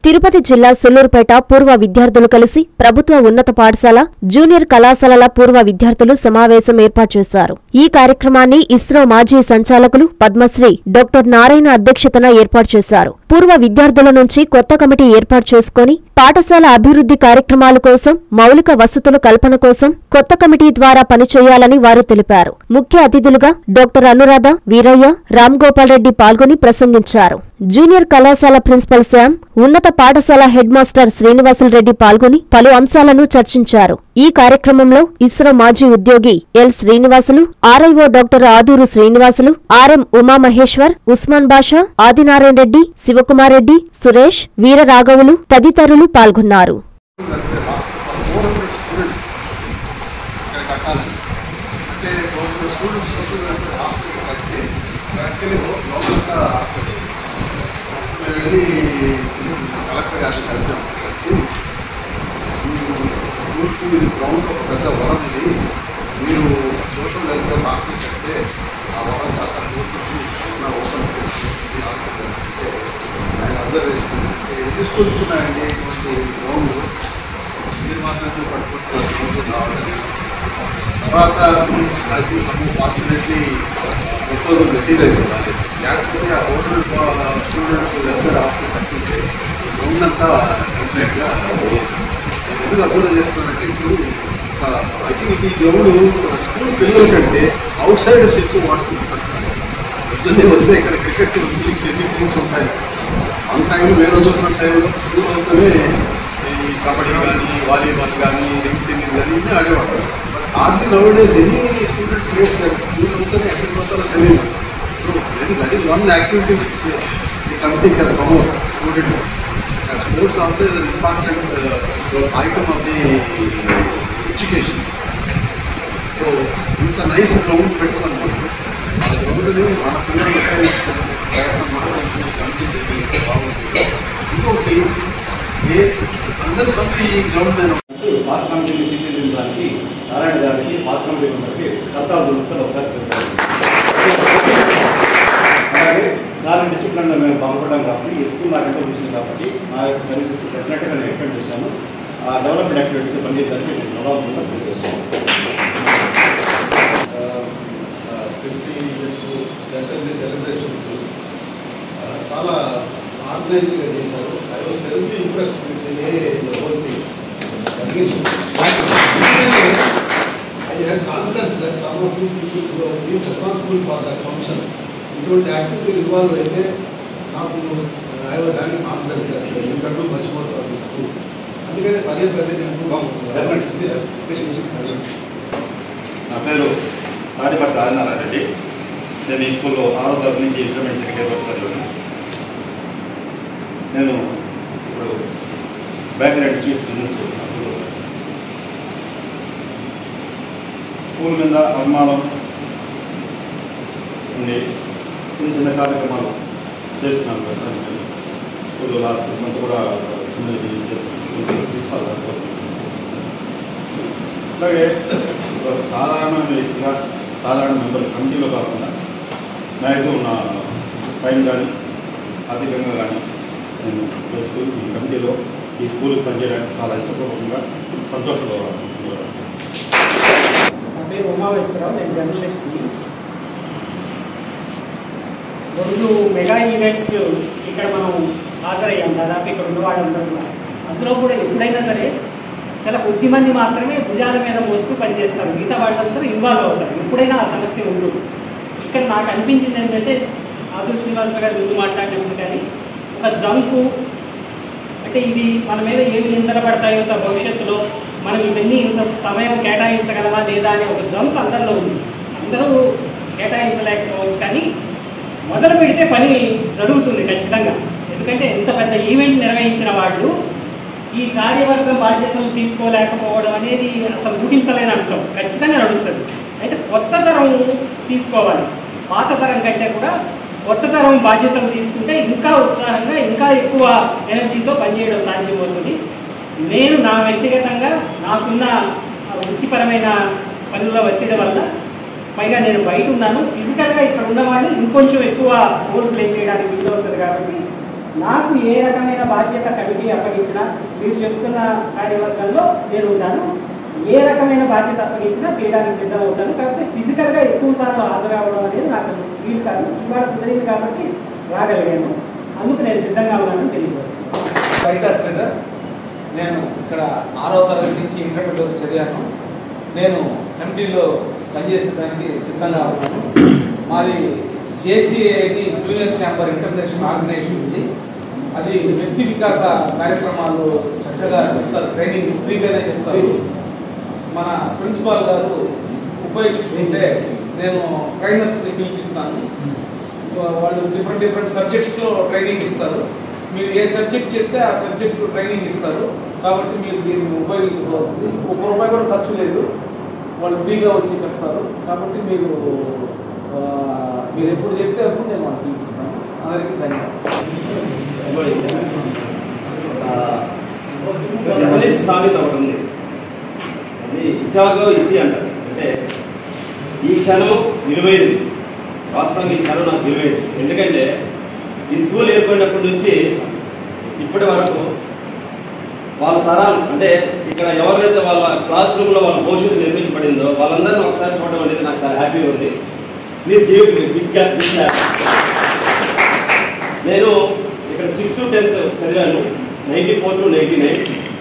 తిరుపతి జిల్లా సుల్లూరుపేట పూర్వ విద్యార్థులు కలిసి ప్రభుత్వ ఉన్నత పాఠశాల జూనియర్ కళాశాలల పూర్వ విద్యార్థులు సమావేశం ఏర్పాటు చేశారు ఈ కార్యక్రమాన్ని ఇస్రో మాజీ సంచాలకులు పద్మశ్రీ డాక్టర్ నారాయణ అధ్యక్షతన ఏర్పాటు చేశారు పూర్వ విద్యార్థుల నుంచి కొత్త కమిటీ ఏర్పాటు చేసుకుని పాఠశాల అభివృద్ధి కార్యక్రమాల కోసం మౌలిక వసతుల కల్పన కోసం కొత్త కమిటీ ద్వారా పనిచేయాలని వారు తెలిపారు ముఖ్య అతిథులుగా డాక్టర్ అనురాధ వీరయ్య రామ్ గోపాల్ రెడ్డి పాల్గొని ప్రసంగించారు జూనియర్ కళాశాల ప్రిన్సిపల్ శ్యామ్ ఉన్నత పాఠశాల హెడ్ మాస్టర్ శ్రీనివాసులు రెడ్డి పాల్గొని పలు అంశాలను చర్చించారు ఈ కార్యక్రమంలో ఇస్రో మాజీ ఉద్యోగి L Srinivasulu RIO doctor Aduru Srinivasulu RM Umamaheshwar Usman Basha Adinarayana Reddy Shivakumar Reddy Suresh Veera రాఘవులు తదితరులు పాల్గొన్నారు ఫోర్ హండ్రెడ్ స్టూడెంట్స్ ఇక్కడ కట్టాలి అంటే గవర్నమెంట్ స్టూడెంట్స్ కోసం హాస్పిటల్ కడితే యాక్చువల్లీ లోపలంతా హాస్పిటల్ మేము వెళ్ళి కలెక్టర్ గారిని కలిసాం కలిసి ఈ స్కూల్కి ఇది గ్రౌండ్ ఒక పెద్ద వరం ఇది మీరు సోషల్ వెల్ఫేర్ హాస్టల్ కడితే ఆ వరం కాస్త పూర్తించి ఉన్న ఓపెన్ స్పేస్ ఈ హాస్పిటల్ అంటే ఆయన అబ్జర్వేషన్ ఎన్ని స్కూల్స్ ఉన్నాయండి ఇటువంటి గ్రౌండ్ మీరు మాత్రమే పట్టుకుంటున్నారు ముందు రావాలని తర్వాత అది సమ్ ఫార్చునేట్లీ ప్రపోజల్ మెటీరియల్ ఇవ్వాలి లేకపోతే ఆ ఓల్డర్ స్టూడెంట్స్ వెల్ఫేర్ హాస్టల్ కట్టుంటే ముందంతా డెఫినెట్గా ఎందుకు అబ్జర్వ్ చేస్తున్నానంటే ఇప్పుడు ఐ థింక్ ఈ గ్రౌండ్ స్కూల్ పిల్లల కంటే అవుట్ సైడర్స్ ఎక్కువ వాడుకుంటున్నారు పొద్దున్నే వస్తే ఇక్కడ క్రికెట్ టీమ్స్ ఎన్ని టీమ్స్ ఉంటాయి వన్ టైం వేరే చూసిన టైంలో స్కూల్ అవుతూనే ఈ కబడ్డీ కానీ వాలీబాల్ కానీ రింగ్ టెన్నిస్ కానీ ఇన్ని ఆడేవాడు ఆర్జీ నవడేస్ ఎన్ని స్టూడెంట్ ప్లేస్ స్కూల్ అవుతూనే ఎక్కడికి పోతారో తెలియదు that is one activity which the committee can promote students sports also is important item of the education so ఇంత నైస్ గ్రౌండ్ పెట్టుకున్నాం ఆ గ్రౌండ్ని మన పిల్లలు ఉపయోగించుకునే ప్రయత్నం మనం కమిటీ చేయగలిగితే బాగుంటుంది ఇంకొకటి ఏ అందరి మంది ఈ గ్రౌండ్ మీద పాత కమిటీని తీర్చిదిద్దడానికి నారాయణ గారికి పాత కమిటీ మెంబర్కి కర్తాలు నిమిషాలు ఒకసారి చెప్తారు అలాగే సార్ డిసిప్లిన్లో మేము బాగుపడ్డాం కాబట్టి ఈ స్కూల్ నాకు ఎంతో వచ్చింది కాబట్టి నా యొక్క సర్వీసెస్ డెఫినెట్గా నేను ఎక్స్పెక్ట్ చేశాను ఆ డెవలప్మెంట్ యాక్టివిటీకి పనిచేయడానికి నేను డెవలప్మెంట్గా తెలియజేస్తాను ఫిఫ్టీ ఇయర్స్ సెంటర్లీ సెలబ్రేషన్స్ చాలా ఆర్గనైజ్గా చేశారు I was very impress with the way whole thing I had confidence that some of you people been responsible for that function ఇటువంటి యాక్టివిటీ ఇన్వాల్వ్ అయితే నాకు I was having confidence that you can do much more for the school అందుకనే పదే పదే నేను నా పేరు తాడిపర్తి ఆదినారాయణ రెడ్డి నేను ఈ స్కూల్లో ఆరో తరగతి నుంచి ఇంటర్మీడియట్ సెకండ్ ఇయర్ చదివాను నేను ఇప్పుడు బేకరీ అండ్ స్వీట్స్ బిజినెస్ చేస్తున్నాను సూళ్ళూరులో. స్కూల్ మీద అభిమానం ఉండి చిన్న చిన్న కార్యక్రమాలు చేస్తున్నాను ప్రస్తుతానికి స్కూల్లో లాస్ట్ మంత్ కూడా చిన్న ఇది చేస్తున్నాను స్కూల్కి తీసుకోవాలి అలాగే ఒక సాధారణ వ్యక్తిగా సాధారణ మెంబర్ కమిటీలో కాకుండా మ్యాక్సిమం నా టైం కానీ ఆర్థికంగా కానీ నేను చేస్తూ ఈ కమిటీలో ఈ స్కూల్కి పనిచేయడానికి చాలా ఇష్టపూర్వకంగా సంతోషంగా నా పేరు ఉమామేశ్వరరావు నేను జర్నలిస్ట్ని రెండు మెగా ఈవెంట్స్ ఇక్కడ మనం హాజరయ్యాం దాదాపు ఇక్కడ ఉన్న వాళ్ళందరూ కూడా. అందులో కూడా ఎప్పుడైనా సరే చాలా కొద్ది మంది మాత్రమే భుజాల మీద మోస్తూ పనిచేస్తారు మిగతా వాళ్ళందరూ ఇన్వాల్వ్ అవుతారు ఎప్పుడైనా ఆ సమస్య ఉంటుంది ఇక్కడ నాకు అనిపించింది ఏంటంటే ఆదుర్ శ్రీనివాసరావు గారు ముందు మాట్లాడినప్పుడు కానీ ఒక జంకు అంటే ఇది మన మీద ఏమి నిందలు పడతాయో త- భవిష్యత్తులో మనం ఇవన్నీ ఇంత సమయం కేటాయించగలమా లేదా అనే ఒక జంప్ అందరిలో ఉంది అందరూ కేటాయించలేకపోవచ్చు కానీ మొదలు పెడితే పని జరుగుతుంది ఖచ్చితంగా ఎందుకంటే ఎంత పెద్ద ఈవెంట్ నిర్వహించిన వాళ్ళు ఈ కార్యవర్గం బాధ్యతలు తీసుకోలేకపోవడం అనేది అసలు ఊహించలేని అంశం ఖచ్చితంగా నడుస్తుంది అయితే కొత్త తరం తీసుకోవాలి పాత తరం కంటే కూడా కొత్త తరం బాధ్యతలు తీసుకుంటే ఇంకా ఉత్సాహంగా ఇంకా ఎక్కువ ఎనర్జీతో పనిచేయడం సాధ్యమవుతుంది నేను నా వ్యక్తిగతంగా నాకున్న ఆ వృత్తిపరమైన పనుల ఒత్తిడి వల్ల పైగా నేను బయట ఉన్నాను ఫిజికల్గా ఇక్కడ ఉన్నవాళ్ళు ఇంకొంచెం ఎక్కువ రోల్ ప్లే చేయడానికి వీలవుతుంది కాబట్టి నాకు ఏ రకమైన బాధ్యత కమిటీ అప్పగించినా మీరు చెప్తున్న కార్యవర్గంలో నేను ఉంటాను ఏ రకమైన బాధ్యత అప్పగించినా చేయడానికి సిద్ధమవుతాను కాకపోతే ఫిజికల్గా ఎక్కువ సార్లు హాజరవడం అనేది నాకు వీలు కాదు ఇవాళ కుదిరింది కాబట్టి రాగలిగాను అందుకు నేను సిద్ధంగా ఉన్నానని తెలియజేస్తాను లలితా శ్రీధర్ నేను ఇక్కడ ఆరవ తరగతి నుంచి ఇంటర్మీడియట్ వరకు చదివాను నేను కమిటీలో పనిచేసేదానికి సిద్ధంగా ఉన్నాను మాది జేసీఏని జూనియర్ ఛాంబర్ ఇంటర్నేషనల్ ఆర్గనైజేషన్ ఉంది అది వ్యక్తి వికాస కార్యక్రమాలు చక్కగా చెప్తారు ట్రైనింగ్ ఫ్రీగానే చెప్తారు మన ప్రిన్సిపాల్ గారు ఉపయోగించుకుంటే నేను ట్రైనర్స్ని పిలిపిస్తాను వాళ్ళు డిఫరెంట్ డిఫరెంట్ సబ్జెక్ట్స్లో ట్రైనింగ్ ఇస్తారు మీరు ఏ సబ్జెక్ట్ చెప్తే ఆ సబ్జెక్ట్ ట్రైనింగ్ ఇస్తారు కాబట్టి మీరు దీన్ని ఉపయోగించుకోవాల్సింది ఒక రూపాయి కూడా ఖర్చు లేదు వాళ్ళు ఫ్రీగా వచ్చి చెప్తారు కాబట్టి మీరు ఆ, మీరు ఎప్పుడు చెప్తే అప్పుడు నేను వాళ్ళకి పిలిపిస్తాను అందరికీ ధన్యవాదాలు జపనీస్ సామెత ఒకటి ఉంది అది ఇచ్చాగో ఇచ్చి అంటారు అంటే ఈ క్షణం విలువైనది వాస్తవంగా ఈ క్షణం నాకు విలువైనది ఎందుకంటే ఈ స్కూల్ ఏర్పడినప్పటి నుంచి ఇప్పటి వరకు వాళ్ళ తరాలు అంటే ఇక్కడ ఎవరైతే వాళ్ళ క్లాస్ రూమ్లో వాళ్ళ భవిష్యత్తు నిర్మించబడిందో వాళ్ళందరినీ ఒకసారి చూడడం అనేది నాకు చాలా హ్యాపీగా ఉంది ప్లీజ్ గివ్ బిగ్ బిగ్ నేను ఇక్కడ సిక్స్త్ టు టెన్త్ చదివాను ninety four to ninety nine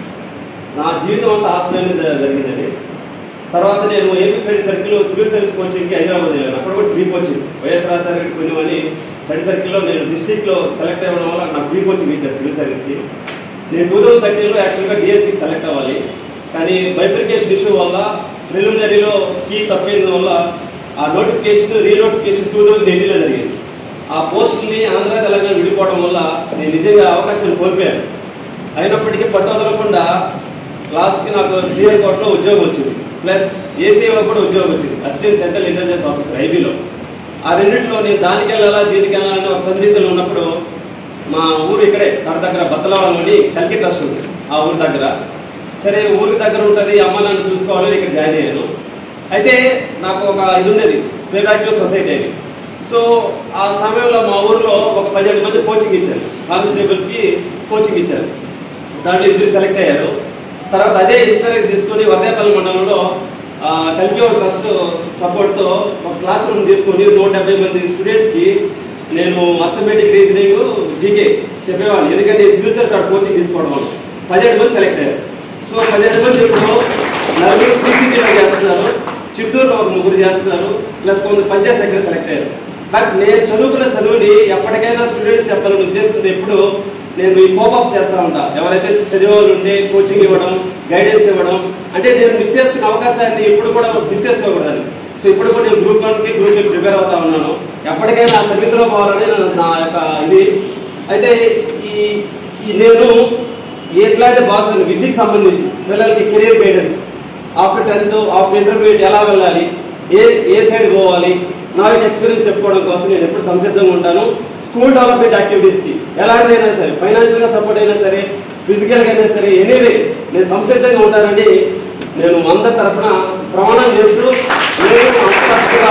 నా జీవితం అంతా హాస్టల్లో జ- జరిగిందండి తర్వాత నేను AP study circle civil service కోచింగ్కి హైదరాబాద్ వెళ్ళాను అక్కడ కూడా ఫ్రీ కోచింగ్ వైఎస్ రాజశేఖర కొన్ని స్టడీ సర్కిల్లో నేను డిస్టిక్లో సెలెక్ట్ అవ్వడం వల్ల నాకు ఫ్రీ కోచింగ్ ఇచ్చారు సివిల్ సర్వీస్కి నేను టూ థౌసండ్ థర్టీన్లో యాక్చువల్గా డిఎస్పీకి సెలెక్ట్ అవ్వాలి కానీ బైఫికేషన్ ఇష్యూ వల్ల ప్రిలిమినరీలో కీ తప్పిన వల్ల ఆ నోటిఫికేషన్ రీనోటిఫికేషన్ టూ థౌజండ్ ఎయిటీన్లో జరిగింది ఆ పోస్టుల్ని ఆంధ్ర తెలంగాణ విడిపోవడం వల్ల నేను నిజంగా అవకాశాన్ని కోల్పోయాను అయినప్పటికీ పట్టు వదలకుండా లాస్ట్కి నాకు శ్రీహరి కోర్టులో ఉద్యోగం వచ్చింది ప్లస్ ఏసీలో కూడా ఉద్యోగం వచ్చింది అసిస్టెంట్ సెంట్రల్ ఇంటెలిజెన్స్ ఆఫీసర్ ఐబీలో ఆ రెండింటిలో నేను దానికి వెళ్ళాలా దీనికి వెళ్ళాలని ఒక సందిగ్ధంలో ఉన్నప్పుడు మా ఊరు ఇక్కడే తన దగ్గర బత్తలవాళ్ళని కల్కి ట్రస్ట్ ఉంది ఆ ఊరి దగ్గర సరే ఊరికి దగ్గర ఉంటుంది అమ్మ నాన్న చూసుకోవాలని ఇక్కడ జాయిన్ అయ్యాను అయితే నాకు ఒక ఇది ఉండేది ప్రియాక్టివ్ సొసైటీ అని సో ఆ సమయంలో మా ఊర్లో ఒక పదిహేడు మంది కోచింగ్ ఇచ్చారు కానిస్టేబుల్కి కోచింగ్ ఇచ్చారు దాంట్లో ఇద్దరు సెలెక్ట్ అయ్యారు తర్వాత అదే ఇన్స్పైర్ తీసుకొని వర్దేపల్లి మండలంలో కల్పిఓర్ ట్రస్ట్ సపోర్ట్తో ఒక క్లాస్ రూమ్ తీసుకొని నూట డెబ్బై మంది స్టూడెంట్స్కి నేను అర్థమెటిక్ రీజనింగ్ జీకే చెప్పేవాడిని ఎందుకంటే సివిల్ సర్వీస్ ఆడ కోచింగ్ తీసుకోవడం వల్ల పదిహేడు మంది సెలెక్ట్ అయ్యారు సో పదిహేడు మంది ఇప్పుడు నలుగురు సీసీటీలో చేస్తున్నారు చిత్తూరులో ఒక ముగ్గురు చేస్తున్నారు ప్లస్ కొంత పంచాయత్ సెక్రటరీ సెలెక్ట్ అయ్యారు బట్ నేను చదువుకున్న చదువుని ఎప్పటికైనా స్టూడెంట్స్ చెప్పాలని ఉద్దేశంతో ఎప్పుడు నేను ఈ కోపప్ చేస్తూ ఉంటా ఎవరైతే చదివే వాళ్ళు ఉంటే కోచింగ్ ఇవ్వడం గైడెన్స్ ఇవ్వడం అంటే నేను మిస్ చేసుకున్న అవకాశాన్ని ఎప్పుడు కూడా మిస్ చేసుకోకూడదని సో ఇప్పుడు కూడా నేను గ్రూప్ వన్కి గ్రూప్కి ప్రిపేర్ అవుతా ఉన్నాను ఎప్పటికైనా ఆ సర్వీస్లో పోవాలని నా- నా యొక్క ఇది అయితే ఈ ఈ నేను ఎట్లాంటి బాస్ అని విద్యకి సంబంధించి పిల్లలకి career guidance after tenth after intermediate ఎలా వెళ్ళాలి ఏ ఏ సైడ్ పోవాలి నా యొక్క ఎక్స్పీరియన్స్ చెప్పుకోవడం కోసం నేను ఎప్పుడు సంసిద్ధంగా ఉంటాను స్కూల్ డెవలప్మెంట్ యాక్టివిటీస్కి ఎలాంటిదైనా సరే ఫైనాన్షియల్గా సపోర్ట్ అయినా సరే ఫిజికల్గా అయినా సరే ఎనీవే నేను సంసిద్ధంగా ఉంటానని నేను అందరి తరపున ప్రమాణం చేస్తూ నేను అంతర్గతంగా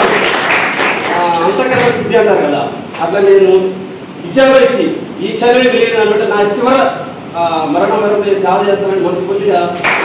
ఆ, అంతర్గత శుద్ధి అంటారు కదా అట్లా నేను ఇచ్చేవారు ఇచ్చి ఈ క్షణమే తెలియదు అనమాట నా చివర ఆ, మరణం వరకు నేను సేవ చేస్తానని మనస్ఫూర్తిగా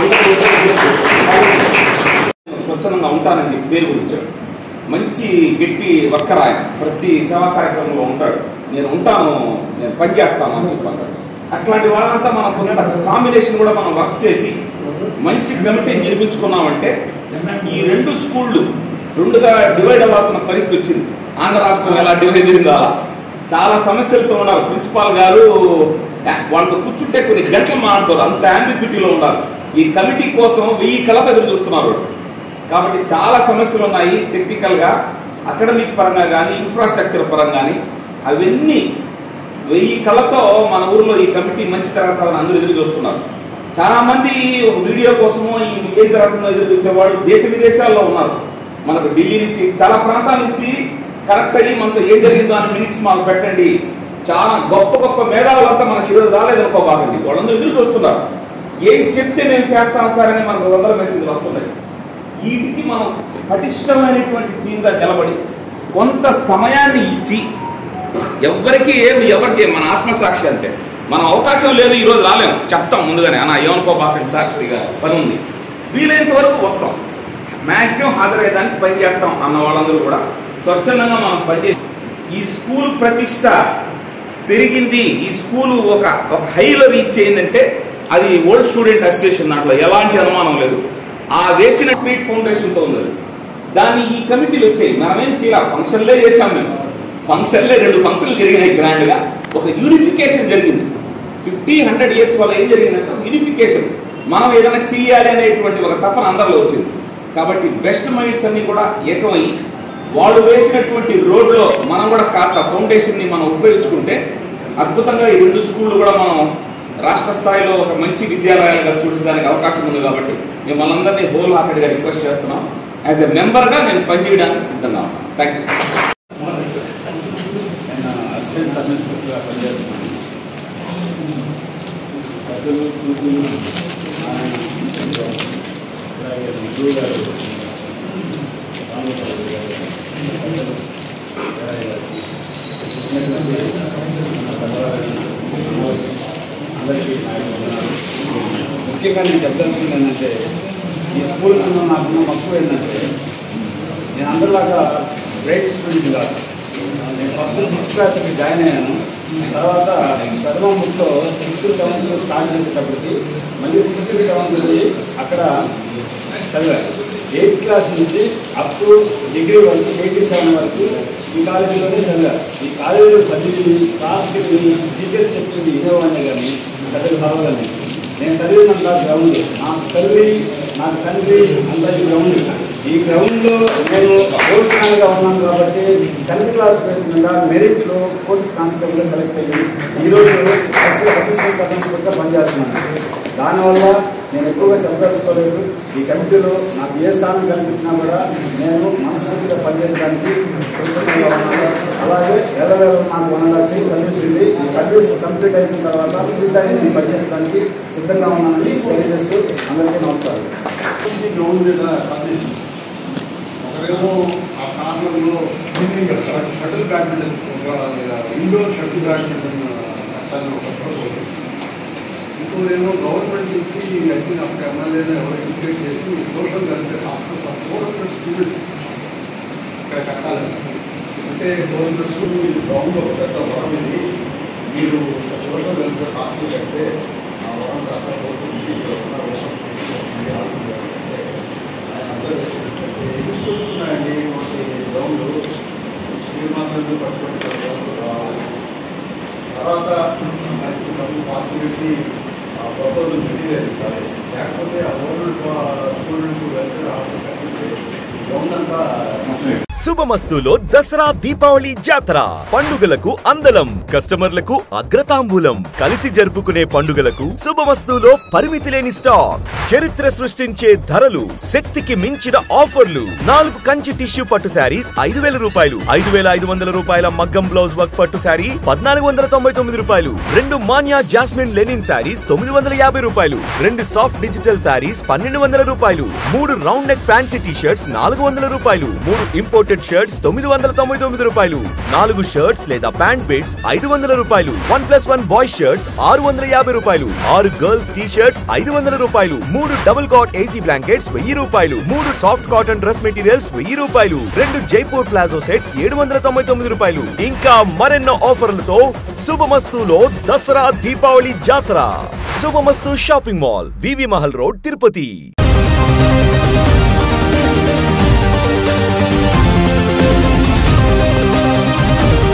అందరూ స్వచ్ఛందంగా ఉంటానని చెప్పి పేరు కూడా ఇచ్చాడు మంచి గట్టి వర్కర్ ఆయన ప్రతి సేవా కార్యక్రమంలో ఉంటాడు నేను ఉంటాను నేను పనిచేస్తాను అని చెప్పాను అట్లాంటి వాళ్ళంతా మనం కొంత కాంబినేషన్ కూడా మనం వర్క్ చేసి మంచి కమిటీ నిర్మించుకున్నామంటే ఈ రెండు స్కూళ్ళు రెండుగా డివైడ్ అవ్వాల్సిన పరిస్థితి వచ్చింది ఆంధ్ర రాష్ట్రం ఎలా డివైడ్ అయిందా చాలా సమస్యలతో ఉన్నారు ప్రిన్సిపాల్ గారు యా, వాళ్ళతో కూర్చుంటే కొన్ని గంటలు మాట్లాడతారు అంత అంబిక్విటీలో ఉన్నారు ఈ కమిటీ కోసం వెయ్యి కళతో ఎదురు చూస్తున్నారు కాబట్టి చాలా సమస్యలు ఉన్నాయి టెక్నికల్గా అకాడమిక్ పరంగా కానీ ఇన్ఫ్రాస్ట్రక్చర్ పరంగా కానీ అవన్నీ వెయ్యి కళ్ళతో మన ఊర్లో ఈ కమిటీ మంచి జరుగుతుందని అందరూ ఎదురు చూస్తున్నారు చాలా మంది ఒక వీడియో కోసము ఈ ఏం జరుగుతుందో ఎదురు చూసేవాళ్ళు దేశ విదేశాల్లో ఉన్నారు మనకు ఢిల్లీ నుంచి చాలా ప్రాంతాల నుంచి కరెక్ట్ అయ్యి మనతో ఏం జరిగిందో అని మినిట్స్ మాకు పెట్టండి చాలా గొప్ప గొప్ప మేధావులంతా మనకి ఈరోజు రాలేదు అనుకోబాకండి వాళ్ళందరూ ఎదురు చూస్తున్నారు ఏం చెప్తే మేము చేస్తాం సార్ అని మనకు వందల మెసేజ్లు వస్తున్నాయి వీటికి మనం పటిష్టమైనటువంటి థీమ్గా నిలబడి కొంత సమయాన్ని ఇచ్చి ఎవరికి ఏమి ఎవరికి ఏం, మన ఆత్మసాక్షి అంతే మనం అవకాశం లేదు ఈరోజు రాలేము చెప్తాం ముందుగానే అన్న ఏమనుకోబాకండి సార్ ఇక పని ఉంది వీలైనంత వరకు వస్తాం మ్యాక్సిమం హాజరయ్యేదానికి పని చేస్తాం అన్న వాళ్ళందరూ కూడా స్వచ్ఛందంగా మనం పనిచేసి ఈ స్కూల్ ప్రతిష్ట పెరిగింది ఈ స్కూలు ఒక ఒక హైలో రీచ్ అయిందంటే అది ఓల్డ్ స్టూడెంట్ అసోసియేషన్ దాంట్లో ఎలాంటి అనుమానం లేదు ఆ వేసిన ట్రీట్ ఫౌండేషన్తో ఉంది అది. దాన్ని ఈ కమిటీలు వచ్చాయి మనమేం చేయాలి ఫంక్షన్లే చేసాం మేము ఫంక్షన్లే రెండు ఫంక్షన్లు జరిగినాయి గ్రాండ్గా ఒక యూనిఫికేషన్ జరిగింది ఫిఫ్టీ హండ్రెడ్ ఇయర్స్ వల్ల ఏం జరిగిందంటే యూనిఫికేషన్ మనం ఏదైనా చేయాలి అనేటువంటి ఒక తపన అందరిలో వచ్చింది కాబట్టి బెస్ట్ మైండ్స్ అన్ని కూడా ఏకమయ్యి వాళ్ళు వేసినటువంటి రోడ్లో మనం కూడా కాస్త ఫౌండేషన్ని మనం ఉపయోగించుకుంటే అద్భుతంగా ఈ రెండు స్కూళ్ళు కూడా మనం రాష్ట్ర స్థాయిలో ఒక మంచి విద్యాలయాలుగా చూడడానికి అవకాశం ఉంది కాబట్టి మిమ్మల్ని అందరినీ హోల్ హార్టెడ్గా రిక్వెస్ట్ చేస్తున్నాం యాజ్ ఎ మెంబర్గా నేను పనిచేయడానికి సిద్ధంగా ఉన్నాను థ్యాంక్ యూ నేను అసిస్టెంట్ సబ్ ఇన్స్పెక్టర్గా పనిచేస్తున్నాను సభ్యులు కూతురు ఆయన అలాగే గురువు గారు రామగోపాల్ గారు, పెద్దలు, రాయ్ గారు, చెప్పినటువంటి మన పెద్దవారు, అందరికీ నా యొక్క వందనాలు. ముఖ్యంగా నేను చెప్పదలుచుకుంది ఏంటంటే ఈ స్కూల్ కన్నా నాకున్న మక్కువ ఏంటంటే నేను అందరిలాగా గ్రేట్ స్టూడెంట్ కాదు నేను ఫస్ట్ సిక్స్త్ క్లాస్కి జాయిన్ అయ్యాను తర్వాత ప్రథమ బుక్లో సిక్స్త్ సెవెంత్ స్టార్ట్ చేసేటప్పటికి మళ్ళీ సిక్స్త్ సెవెంత్ వెళ్ళి అక్కడ చదివాను ఎయిత్ క్లాస్ నుంచి అప్ టు డిగ్రీ వరకు ఎయిటీ సెవెన్ వరకు ఈ కాలేజీలోనే చదివాను ఈ కాలేజీలో చదివి క్లాస్కి టీచర్స్ చెప్తుంది వినేవాడిని కానీ పెద్దలు చదవగలను నేను చదివినంత గ్రౌండ్ నాకు తల్లి నాకు తండ్రి అంతా ఈ గ్రౌండ్ ఈ గ్రౌండ్లో నేను కోర్సుగా ఉన్నాను కాబట్టి టెన్త్ క్లాస్ బేస్ మీద మెరిట్లో పోలీస్ కానిస్టేబుల్గా సెలెక్ట్ అయ్యి ఈరోజు అసిస్టెంట్ సబ్ ఇన్స్పెక్టర్గా పనిచేస్తున్నాను దానివల్ల నేను ఎక్కువగా చెప్పదలుచుకోలేదు ఈ కమిటీలో నాకు ఏ స్థానం కల్పించినా కూడా నేను మనస్ఫూర్తిగా పనిచేయడానికి కృతజ్ఞంగా ఉన్నాను అలాగే ఎల్లవేళ నాకు వన్ అండ్ హాఫ్ సర్వీస్ ఉంది ఈ సర్వీస్ కంప్లీట్ అయిన తర్వాత ఫుల్ టైం నేను పనిచేయడానికి సిద్ధంగా ఉన్నానని తెలియజేస్తూ అందరికీ నమస్కారం ఈ గ్రౌండ్ మీద సందేశం ఒకరేమో ఆ కార్నర్లో షటిల్ బ్యాడ్మింటన్ ఒక ఇండోర్ షటిల్ బ్యాడ్మింటన్ అసలు ఒక ప్రపోజల్ ఇంకోరేమో గవర్నమెంట్ నుంచి వచ్చిన ఒక ఎమ్మెల్యేని ఎవరో ఇన్స్టేట్ చేసి social welfare hostel for four hundred students ఇక్కడ కట్టాలని అంటే గవర్నమెంట్ స్కూల్ గ్రౌండ్ ఒక పెద్ద వరం ఇది మీరు సోషల్ వెల్ఫేర్ హాస్టల్ కట్టే ఆ వరం కాస్త పోతుంది ఇక్కడ ఉన్న వరం తీసుకోండి, హాస్టల్ కట్టే. ఆయన అందరూ ఎన్ని స్కూల్స్ ఉన్నాయండి మనకి గ్రౌండ్ మీరు మాత్రమే పట్టుకుంటే గ్రౌండ్ కావాలి తర్వాత మనకి సమ్ పాసిబిలిటీ ఆ ప్రపోజల్ మెటీరియల్ కాదు లేకపోతే ఆ గవర్నమెంట్ స్టూడెంట్స్ వెల్ఫేర్ హాస్టల్ కట్టితే గ్రౌండ్ అంతా శుభమస్తులో దసరా దీపావళి జాతర పండుగలకు అందలం కస్టమర్లకు అగ్రతాంబూలం కలిసి జరుపుకునే పండుగలకు శుభమస్తులో పరిమితి లేని స్టాక్ చరిత్ర సృష్టించే ధరలు శక్తికి మించిన ఆఫర్లు నాలుగు కంచి టిష్యూ పట్టు శారీస్ ఐదు వేల రూపాయలు ఐదు వేల ఐదు వందల రూపాయల మగ్గం బ్లౌజ్ వర్క్ పట్టు శారీ పద్నాలుగు వందల తొంభై తొమ్మిది రూపాయలు రెండు మాన్యా జాస్మిన్ లెనిన్ శారీస్ తొమ్మిది వందల యాభై రూపాయలు రెండు సాఫ్ట్ డిజిటల్ శారీస్ పన్నెండు వందల రూపాయలు మూడు round neck fancy T shirts నాలుగు వందల రూపాయలు మూడు ఇంపోర్టెడ్ షర్ట్స్ తొమ్మిది వందల తొంభై తొమ్మిది రూపాయలు నాలుగు షర్ట్స్ లేదా ప్యాంట్ బిట్స్ ఐదు వందల రూపాయలు one plus one boy shirts ఆరు వందల యాభై రూపాయలు ఆరు గర్ల్స్ టీ షర్ట్స్ ఐదు వందల రూపాయలు మూడు డబుల్ కాట్ ఏసీ బ్లాంకెట్స్ వెయ్యి రూపాయలు మూడు సాఫ్ట్ కాటన్ డ్రెస్ మెటీరియల్స్ వెయ్యి రూపాయలు రెండు జైపూర్ ప్లాజో సెట్స్ ఏడు వందల తొంభై తొమ్మిది రూపాయలు ఇంకా మరెన్నో ఆఫర్లతో శుభమస్తులో దసరా దీపావళి జాతర Shubhamasthu shopping mall VV Mahal road Tirupati